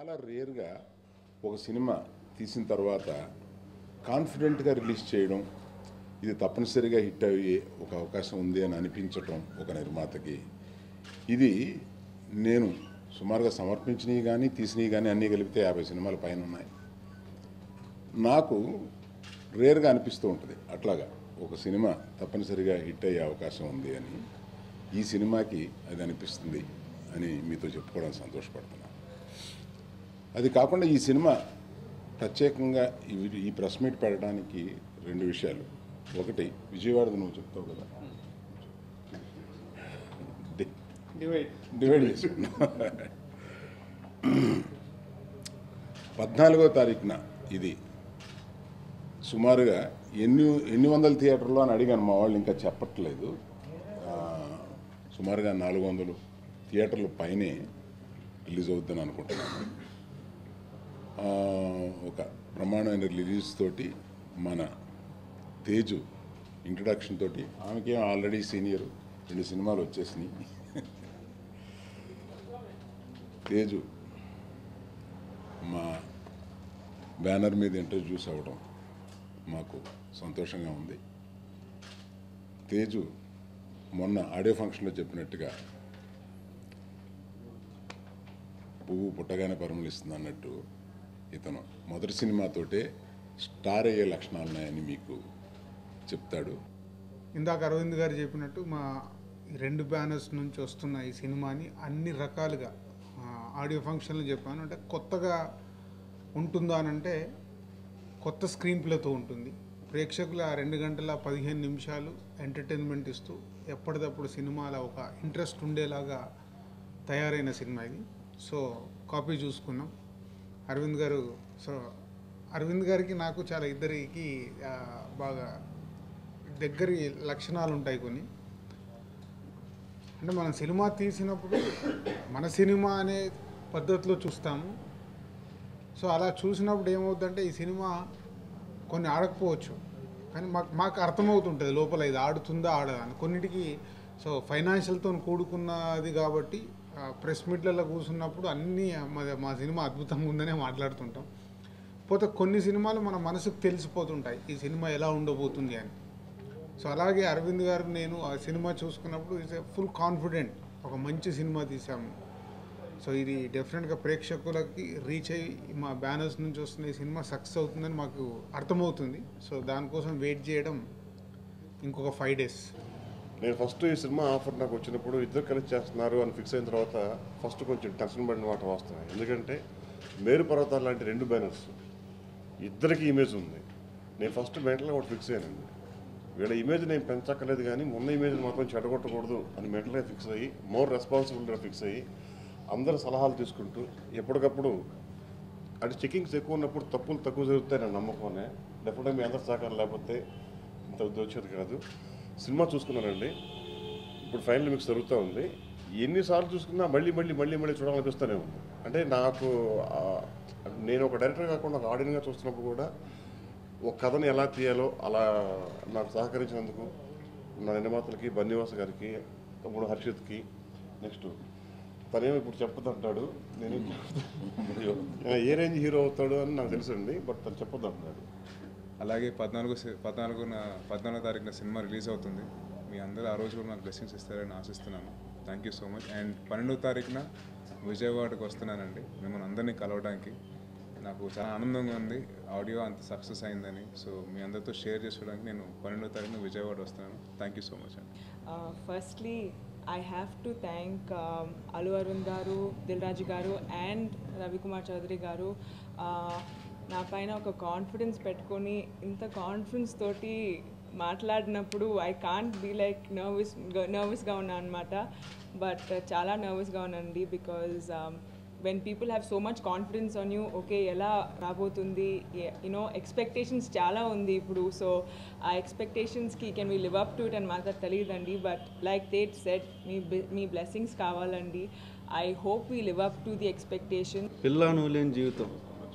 చాలా రేర్గా ఒక సినిమా తీసిన తర్వాత కాన్ఫిడెంట్గా రిలీజ్ చేయడం ఇది తప్పనిసరిగా హిట్ అయ్యే ఒక అవకాశం ఉంది అని అనిపించటం ఒక నిర్మాతకి ఇది నేను సుమారుగా సమర్పించినవి కానీ తీసినవి కానీ అన్నీ కలిపితే యాభై సినిమాల పైన ఉన్నాయి నాకు రేర్గా అనిపిస్తూ ఉంటుంది అట్లాగా ఒక సినిమా తప్పనిసరిగా హిట్ అయ్యే అవకాశం ఉంది అని ఈ సినిమాకి అది అనిపిస్తుంది అని మీతో చెప్పుకోవడానికి సంతోషపడుతున్నాను అది కాకుండా ఈ సినిమా ప్రత్యేకంగా ఈ- ఈ ప్రెస్ మీట్ పెట్టడానికి రెండు విషయాలు ఒకటి విజయవాడది నువ్వు చెప్తావు కదా డి- డివైడ్ డివైడ్ చేసుకున్నా పద్నాలుగో తారీఖున ఇది సుమారుగా ఎన్ని ఎన్ని వందల థియేటర్లో అని అడిగాను మా వాళ్ళు ఇంకా చెప్పట్లేదు ఆ, సుమారుగా నాలుగు వందలు థియేటర్ల పైనే రిలీజ్ అవుద్దని అనుకుంటున్నాను ఆ, ఒక బ్రహ్మాండమైన రిలీజ్ తోటి మన తేజు ఇంట్రడక్షన్ తోటి ఆమెకేం ఆల్రెడీ సీనియర్ రెండు సినిమాలు వచ్చేసినాయి తేజు మా బ్యానర్ మీద ఇంట్రడ్యూస్ అవ్వడం మాకు సంతోషంగా ఉంది తేజు మొన్న ఆడియో ఫంక్షన్లో చెప్పినట్టుగా పువ్వు పుట్టగానే పరిమళిస్తుంది అన్నట్టు ఇతను మొదటి సినిమాతోటే స్టార్ అయ్యే లక్షణాలు ఉన్నాయని మీకు చెప్తాడు ఇందాక అరవింద్ గారు చెప్పినట్టు మా ఈ రెండు బ్యానర్స్ నుంచి వస్తున్న ఈ సినిమాని అన్ని రకాలుగా ఆ, ఆడియో ఫంక్షన్లో చెప్పాను అంటే కొత్తగా ఉంటుందా అని అంటే కొత్త స్క్రీన్ ప్లేతో ఉంటుంది ప్రేక్షకులు ఆ రెండు గంటల పదిహేను నిమిషాలు ఎంటర్టైన్మెంట్ ఇస్తూ ఎప్పటికప్పుడు సినిమాల ఒక ఇంట్రెస్ట్ ఉండేలాగా తయారైన సినిమా ఇది సో కాపీ చూసుకున్నాం అరవింద్ గారు సో అరవింద్ గారికి నాకు చాలా ఇద్దరికి ఆ, బాగా దగ్గరి లక్షణాలు ఉంటాయి కొన్ని అంటే మనం సినిమా తీసినప్పుడు మన సినిమా అనే పద్ధతిలో చూస్తాము సో అలా చూసినప్పుడు ఏమవుతుందంటే ఈ సినిమా కొన్ని ఆడకపోవచ్చు కానీ మాకు మాకు అర్థమవుతుంటుంది లోపల ఇది ఆడుతుందా ఆడదా అని కొన్నిటికి సో ఫైనాన్షియల్తో కూడుకున్నది కాబట్టి ప్రెస్ మీట్లలో కూర్చున్నప్పుడు అన్నీ మా- మా సినిమా అద్భుతంగా ఉందనే మాట్లాడుతుంటాం పోతే కొన్ని సినిమాలు మన మనసుకు తెలిసిపోతుంటాయి ఈ సినిమా ఎలా ఉండబోతుంది అని సో అలాగే అరవింద్ గారు నేను ఆ సినిమా చూసుకున్నప్పుడు ఇట్స్ ఫుల్ కాన్ఫిడెంట్ ఒక మంచి సినిమా తీసాము సో ఇది డెఫినెట్గా ప్రేక్షకులకి రీచ్ అయ్యి మా బ్యానర్స్ నుంచి వస్తున్న ఈ సినిమా సక్సెస్ అవుతుందని మాకు అర్థమవుతుంది సో దానికోసం వెయిట్ చేయడం ఇంకొక ఫైవ్ డేస్ నేను ఫస్ట్ ఈ సినిమా ఆఫర్ నాకు వచ్చినప్పుడు ఇద్దరు కలిసి చేస్తున్నారు అని ఫిక్స్ అయిన తర్వాత ఫస్ట్ కొంచెం టెన్షన్ పడిన మాట వస్తున్నాయి ఎందుకంటే మేరు పర్వతాలు లాంటి రెండు బ్యానర్స్ ఇద్దరికి ఇమేజ్ ఉంది నేను ఫస్ట్ మెంటల్గా ఒకటి ఫిక్స్ అయ్యానండి వీళ్ళ ఇమేజ్ నేను పెంచక్కర్లేదు కానీ మొన్న ఇమేజ్ మాత్రం చెడగొట్టకూడదు అని మెంటల్గా ఫిక్స్ అయ్యి మోర్ రెస్పాన్సిబుల్గా ఫిక్స్ అయ్యి అందరు సలహాలు తీసుకుంటూ ఎప్పటికప్పుడు అంటే చెకింగ్స్ ఎక్కువ ఉన్నప్పుడు తప్పులు తక్కువ జరుగుతాయి నా నమ్మకమే డెఫినెట్గా మీ అందరి సహకారం లేకపోతే ఇంత వచ్చేది కాదు సినిమా చూసుకున్నానండి ఇప్పుడు ఫైనల్ మీకు జరుగుతూ ఉంది ఎన్నిసార్లు చూసుకున్నా మళ్ళీ మళ్ళీ మళ్ళీ మళ్ళీ చూడాలనిపిస్తూనే ఉంది అంటే నాకు ఆ, నేను ఒక డైరెక్టర్ కాకుండా ఒక ఆడియన్గా చూస్తున్నప్పుడు కూడా ఒక కథను ఎలా తీయాలో అలా నాకు సహకరించినందుకు నా నిర్మాతలకి బన్నీవాస గారికి తమ్ముడు హర్షిత్కి నెక్స్ట్ తనేమో ఇప్పుడు చెప్పదంటాడు నేను ఏ రేంజ్ హీరో అవుతాడు అని నాకు తెలుసండి బట్ తను చెప్పొద్దంటున్నాడు అలాగే పద్నాలుగు సి- పద్నాలుగున పద్నాలుగో తారీఖున సినిమా రిలీజ్ అవుతుంది మీ అందరూ ఆ రోజు కూడా నాకు బ్లెస్సింగ్స్ ఇస్తారని ఆశిస్తున్నాను thank you so much and పన్నెండో తారీఖున విజయవాడకు వస్తున్నానండి మిమ్మల్ని అందరినీ కలవడానికి నాకు చాలా ఆనందంగా ఉంది ఆడియో అంత సక్సెస్ అయిందని సో మీ అందరితో షేర్ చేసుకోవడానికి నేను పన్నెండో తారీఖున విజయవాడ వస్తున్నాను థ్యాంక్ యూ సో మచ్ అండి Uh, firstly, I have to thank um, Alu Arvind garu, Dilraju garu, and Ravi Kumar Chaudhary garu. Uh, నా పైన ఒక కాన్ఫిడెన్స్ పెట్టుకొని ఇంత కాన్ఫిడెన్స్ తోటి మాట్లాడినప్పుడు I can't be like nervous నర్వస్గా ఉన్నా అనమాట బట్ చాలా నర్వస్గా ఉన్నానండి because when people have so much confidence on you okay ఎలా రాబోతుంది యూనో ఎక్స్పెక్టేషన్స్ చాలా ఉంది ఇప్పుడు సో ఆ ఎక్స్పెక్టేషన్స్కి can we live up to it అని మాత్రం తెలియదండి but like that set me bl- me blessings కావాలండి I hope we live up to the expectation పిల్ల నువ్వు లేని జీవితం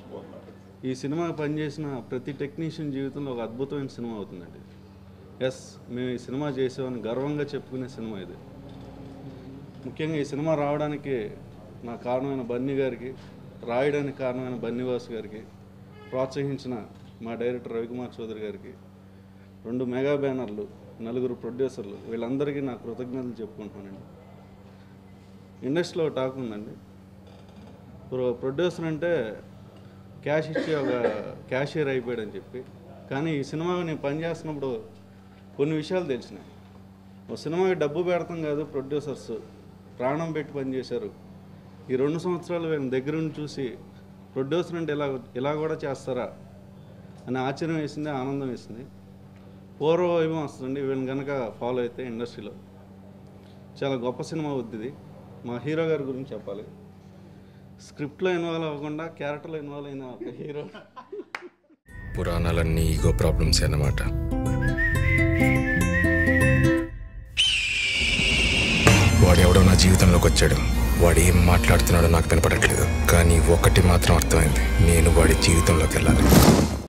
ఈ సినిమా పనిచేసిన ప్రతి టెక్నీషియన్ జీవితంలో ఒక అద్భుతమైన సినిమా అవుతుందండి ఎస్ మేము ఈ సినిమా చేసామని గర్వంగా చెప్పుకునే సినిమా ఇది ముఖ్యంగా ఈ సినిమా రావడానికి నా కారణమైన బన్నీ గారికి రాయడానికి కారణమైన బన్నివాస్ గారికి ప్రోత్సహించిన మా డైరెక్టర్ రవికుమార్ చౌదరి గారికి రెండు మెగా బ్యానర్లు నలుగురు ప్రొడ్యూసర్లు వీళ్ళందరికీ నా కృతజ్ఞతలు చెప్పుకుంటున్నానండి ఇండస్ట్రీలో ఒక టాక్ ఉందండి ప్రొ- ప్రొడ్యూసర్ అంటే క్యాష్ ఇచ్చి ఒక క్యాషియర్ అయిపోయాడని చెప్పి కానీ ఈ సినిమా నేను పనిచేస్తున్నప్పుడు కొన్ని విషయాలు తెలిసినాయి ఒక సినిమాకి డబ్బు పెడతాం కాదు ప్రొడ్యూసర్స్ ప్రాణం పెట్టి పనిచేశారు ఈ రెండు సంవత్సరాలు వీళ్ళని దగ్గర నుండి చూసి ప్రొడ్యూసర్ అంటే ఇలా ఇలా కూడా చేస్తారా అని ఆశ్చర్యం వేసింది ఆనందం వేసింది పూర్వ వైభవం వస్తుందండి వీళ్ళని కనుక ఫాలో అయితే ఇండస్ట్రీలో చాలా గొప్ప సినిమా అవుద్ది ఇది మా హీరో గారి గురించి చెప్పాలి స్క్రిప్ట్లో ఇన్వాల్వ్ అవ్వకుండా క్యారెక్టర్లో ఇన్వాల్వ్ అయిన ఒక హీరో పురాణాలన్నీ ఈగో ప్రాబ్లమ్స్ అన్నమాట వాడు ఎవడో నా జీవితంలోకి వచ్చాడు వాడు ఏం మాట్లాడుతున్నాడో నాకు వినపడట్లేదు కానీ ఒకటి మాత్రం అర్థమైంది నేను వాడి జీవితంలోకి వెళ్ళాలి